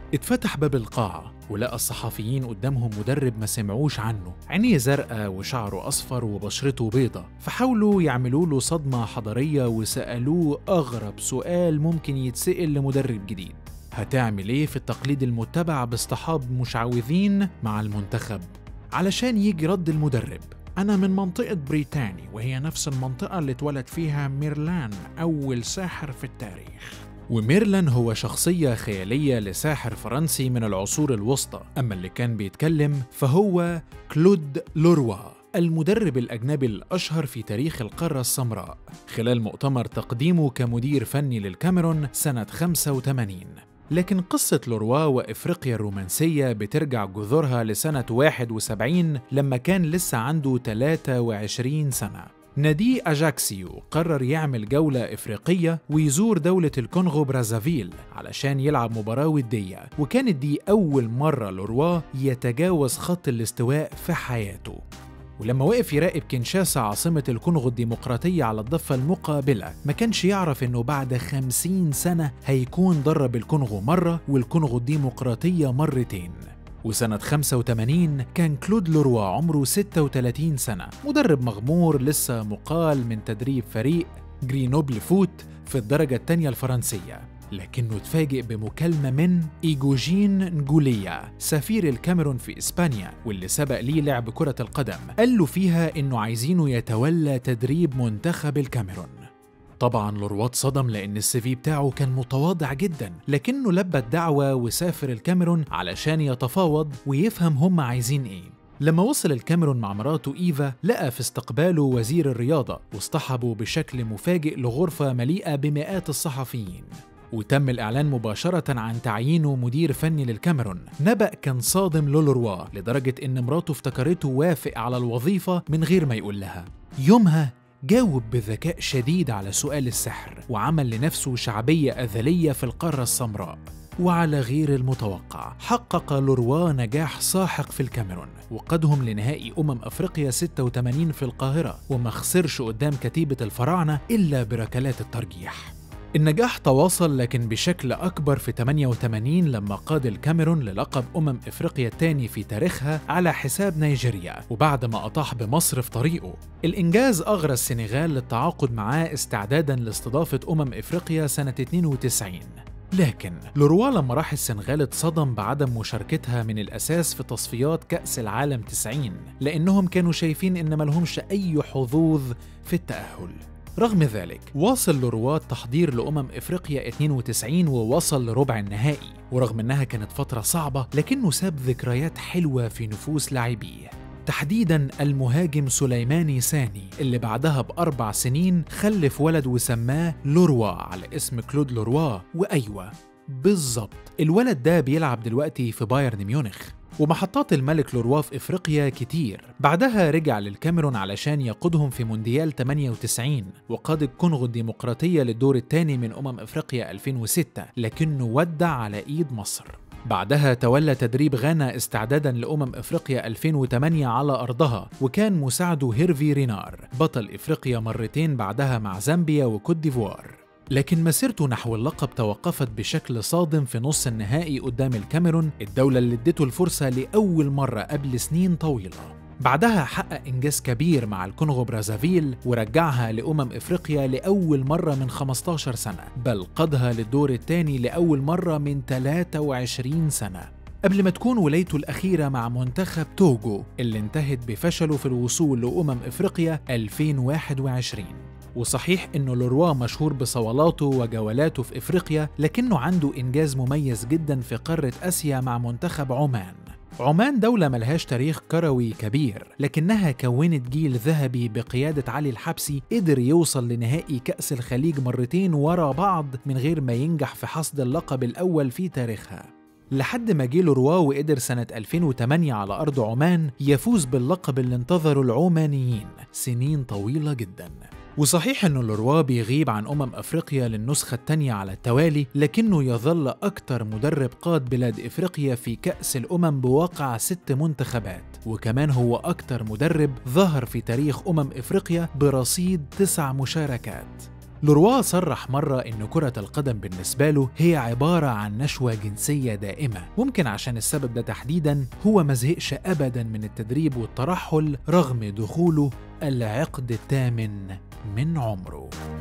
اتفتح باب القاعة ولقى الصحفيين قدامهم مدرب ما سمعوش عنه عينيه زرقاء وشعره أصفر وبشرته بيضة فحاولوا يعملوا له صدمة حضارية وسألوه أغرب سؤال ممكن يتسأل لمدرب جديد هتعمل ايه في التقليد المتبع باصطحاب مشعوذين مع المنتخب علشان يجي رد المدرب أنا من منطقة بريتاني وهي نفس المنطقة اللي اتولد فيها ميرلان أول ساحر في التاريخ وميرلان هو شخصية خيالية لساحر فرنسي من العصور الوسطى أما اللي كان بيتكلم فهو كلود لوروا المدرب الأجنبي الأشهر في تاريخ القارة السمراء خلال مؤتمر تقديمه كمدير فني للكاميرون سنة 85 لكن قصة لوروا وإفريقيا الرومانسية بترجع جذورها لسنة 71 لما كان لسه عنده 23 سنة نادي أجاكسيو قرر يعمل جولة إفريقية ويزور دولة الكونغو برازافيل علشان يلعب مباراة ودية وكانت دي أول مرة لوروا يتجاوز خط الاستواء في حياته ولما وقف يراقب كينشاسا عاصمة الكونغو الديمقراطية على الضفة المقابلة ما كانش يعرف انه بعد خمسين سنة هيكون درب الكونغو مرة والكونغو الديمقراطية مرتين وسنة 85 كان كلود لوروا عمره 36 سنة مدرب مغمور لسه مقال من تدريب فريق جرينوبل فوت في الدرجة الثانية الفرنسية لكنه اتفاجئ بمكالمة من إيجوجين نجوليا سفير الكاميرون في إسبانيا واللي سبق ليه لعب كرة القدم قال له فيها إنه عايزينه يتولى تدريب منتخب الكاميرون طبعا لوروات صدم لأن السي في بتاعه كان متواضع جدا لكنه لبى الدعوة وسافر الكاميرون علشان يتفاوض ويفهم هم عايزين إيه لما وصل الكاميرون مع مراته إيفا لقى في استقباله وزير الرياضة واصطحبوا بشكل مفاجئ لغرفة مليئة بمئات الصحفيين وتم الإعلان مباشرة عن تعيينه مدير فني للكاميرون نبأ كان صادم لولوروا لدرجة إن مراته افتكرته وافق على الوظيفة من غير ما يقول لها يومها جاوب بذكاء شديد على سؤال السحر وعمل لنفسه شعبية أذلية في القارة السمراء وعلى غير المتوقع حقق لوروا نجاح ساحق في الكاميرون وقادهم لنهائي أمم أفريقيا 86 في القاهرة وما خسرش قدام كتيبة الفراعنة إلا بركلات الترجيح النجاح تواصل لكن بشكل أكبر في 88 لما قاد الكاميرون للقب أمم إفريقيا الثاني في تاريخها على حساب نيجيريا وبعد ما أطاح بمصر في طريقه الإنجاز أغرى السنغال للتعاقد معاه استعدادا لاستضافة أمم إفريقيا سنة 92 لكن لوروا لما راح السنغال اتصدم بعدم مشاركتها من الأساس في تصفيات كأس العالم 90 لأنهم كانوا شايفين إن ملهمش أي حظوظ في التأهل رغم ذلك واصل لرواد تحضير لأمم إفريقيا 92 ووصل لربع النهائي ورغم إنها كانت فترة صعبة لكنه ساب ذكريات حلوة في نفوس لاعبيه تحديدا المهاجم سليماني ساني اللي بعدها بأربع سنين خلف ولد وسماه لوروا على اسم كلود لوروا وأيوة بالظبط الولد ده بيلعب دلوقتي في بايرن ميونخ ومحطات الملك لوروا في افريقيا كتير بعدها رجع للكاميرون علشان يقودهم في مونديال 98 وقاد الكونغو الديمقراطية للدور الثاني من أمم افريقيا 2006 لكنه ودع على ايد مصر بعدها تولى تدريب غانا استعدادا لأمم إفريقيا 2008 على أرضها وكان مساعده هيرفي رينار بطل إفريقيا مرتين بعدها مع زامبيا وكوت ديفوار لكن مسيرته نحو اللقب توقفت بشكل صادم في نص النهائي قدام الكاميرون الدولة اللي ادته الفرصة لأول مرة قبل سنين طويلة بعدها حقق إنجاز كبير مع الكونغو برازافيل ورجعها لأمم إفريقيا لأول مرة من 15 سنة بل قادها للدور الثاني لأول مرة من 23 سنة قبل ما تكون ولايته الأخيرة مع منتخب توجو اللي انتهت بفشله في الوصول لأمم إفريقيا 2021 وصحيح انه لوروا مشهور بصولاته وجولاته في افريقيا لكنه عنده انجاز مميز جدا في قاره اسيا مع منتخب عمان عمان دولة ملهاش تاريخ كروي كبير لكنها كونت جيل ذهبي بقيادة علي الحبسي قدر يوصل لنهائي كأس الخليج مرتين ورا بعض من غير ما ينجح في حصد اللقب الأول في تاريخها لحد ما جه لوروا وقدر سنة 2008 على أرض عمان يفوز باللقب اللي انتظره العمانيين سنين طويلة جداً وصحيح أن لوروا بيغيب عن أمم أفريقيا للنسخة الثانية على التوالي لكنه يظل أكثر مدرب قاد بلاد إفريقيا في كأس الأمم بواقع ست منتخبات وكمان هو أكثر مدرب ظهر في تاريخ أمم إفريقيا برصيد تسع مشاركات لوروا صرح مرة إن كرة القدم بالنسبة له هي عبارة عن نشوة جنسية دائمة ممكن عشان السبب ده تحديدا هو ما زهقش أبدا من التدريب والترحل رغم دخوله العقد الثامن من عمره